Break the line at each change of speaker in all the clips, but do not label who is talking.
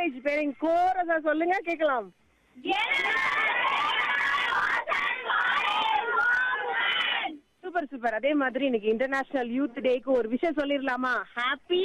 teenage bearing கோரஸா சொல்லுங்க கேட்கலாம் super super அதே மாதிரி இன்னைக்கு இன்டர்நேஷனல் யூத் டேக்கு ஒரு விஷயம் சொல்லிடலாமா ஹாப்பி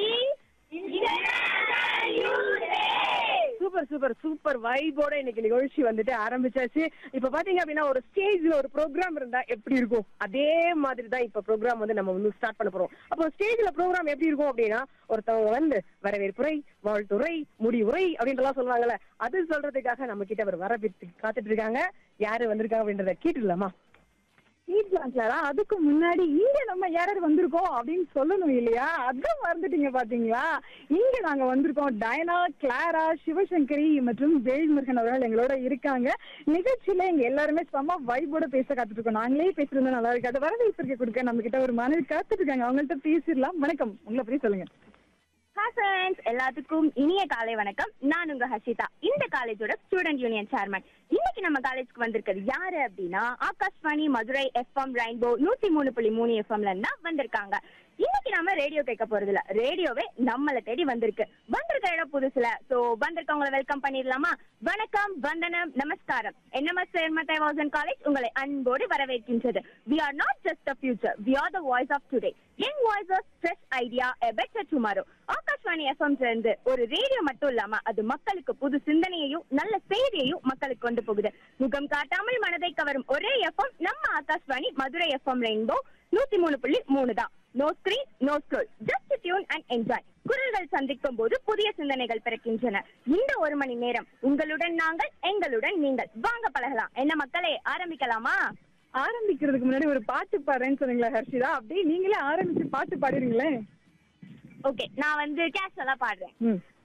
சூப்பர் சூப்பர் சூப்பர் வைபோட இன்னைக்கு நிகழ்ச்சி வந்துட்டு ஆரம்பிச்சாச்சு இப்ப பாத்தீங்க அப்படின்னா ஒரு ஸ்டேஜ்ல ஒரு ப்ரோக்ராம் இருந்தா எப்படி இருக்கும் அதே மாதிரி தான் இப்ப ப்ரோக்ராம் வந்து நம்ம வந்து ஸ்டார்ட் பண்ண போறோம் அப்போ ஸ்டேஜ்ல ப்ரோக்ராம் எப்படி இருக்கும் அப்படின்னா ஒருத்தவங்க வந்து வரவேற்புரை வாழ்த்துறை முடிவுரை அப்படின்றலாம் சொல்லுவாங்கல்ல அது சொல்றதுக்காக நம்ம கிட்ட அவர் வரவேற்று காத்துட்டு இருக்காங்க யாரு வந்திருக்காங்க அப்படின்றத கேட்டுடலாமா
சீட்லாங்களா அதுக்கு முன்னாடி இங்க நம்ம யாராரு வந்திருக்கோம் அப்படின்னு சொல்லணும் இல்லையா அதான் மறந்துட்டீங்க பாத்தீங்களா இங்க நாங்க வந்திருக்கோம் டயனா கிளாரா சிவசங்கரி மற்றும் வேல்முருகன் அவர்கள் எங்களோட இருக்காங்க நிகழ்ச்சியில எங்க எல்லாருமே செம்ம வைபோட பேச காத்துட்டு இருக்கோம் நாங்களே பேசுறது நல்லா இருக்காது வரவேற்பு கொடுக்க நம்ம கிட்ட ஒரு மனைவி காத்துட்டு இருக்காங்க அவங்கள்ட்ட பேசிடலாம் வணக்கம் உங்களை பத்தி சொல்லுங்க
ஹாய் ஃப்ரெண்ட்ஸ் எல்லாத்துக்கும் இனிய காலை வணக்கம் நான் உங்க ஹர்ஷிதா இந்த காலேஜோட ஸ்டூடெண்ட் யூனியன் சேர்மன் இன்னைக்கு நம்ம காலேஜ்க்கு வந்திருக்கிறது யாரு அப்படின்னா ஆகாஷ்வாணி மதுரை எஃப்எம் ரெயின்போ நூத்தி மூணு புள்ளி மூணு எஃப்எம்ல இருந்தா வந்திருக்காங்க இன்னைக்கு நாம ரேடியோ கேட்க போறது இல்ல ரேடியோவே நம்மள தேடி வந்திருக்கு வந்திருக்க இடம் புதுசுல சோ வந்திருக்கவங்களை வெல்கம் பண்ணிடலாமா வணக்கம் வந்தனம் நமஸ்காரம் என்எம்எஸ் சேர்மத்தை வாசன் காலேஜ் உங்களை அன்போடு வரவேற்கின்றது we are not just a future we are the voice of today young voices fresh idea a better tomorrow Akashvani FM இருந்து ஒரு ரேடியோ மட்டும் இல்லாம அது மக்களுக்கு புது சிந்தனையையும் நல்ல செய்தியையும் மக்களுக்கு கொண்டு போகுது முகம் காட்டாமல் மனதை கவரும் ஒரே எஃப்எம் நம்ம ஆகாஷ்வாணி மதுரை எஃப்எம் ரெயின்போ நூத்தி மூணு புள்ளி மூணு தான் no screen no scroll just tune and enjoy குரல்கள் சந்திக்கும் போது புதிய சிந்தனைகள் பிறக்கின்றன இந்த ஒரு மணி நேரம் உங்களுடன் நாங்கள் எங்களுடன் நீங்கள் வாங்க பழகலாம் என்ன மக்களே ஆரம்பிக்கலாமா
ஆரம்பிக்கிறதுக்கு முன்னாடி ஒரு பாட்டு பாடுறேன்னு சொன்னீங்களா ஹர்ஷிதா அப்படியே நீங்களே ஆரம்பிச்சு பாட்டு பாடுறீங்களே
ஓகே நான் வந்து கேஷுவலா பாடுறேன்
ம்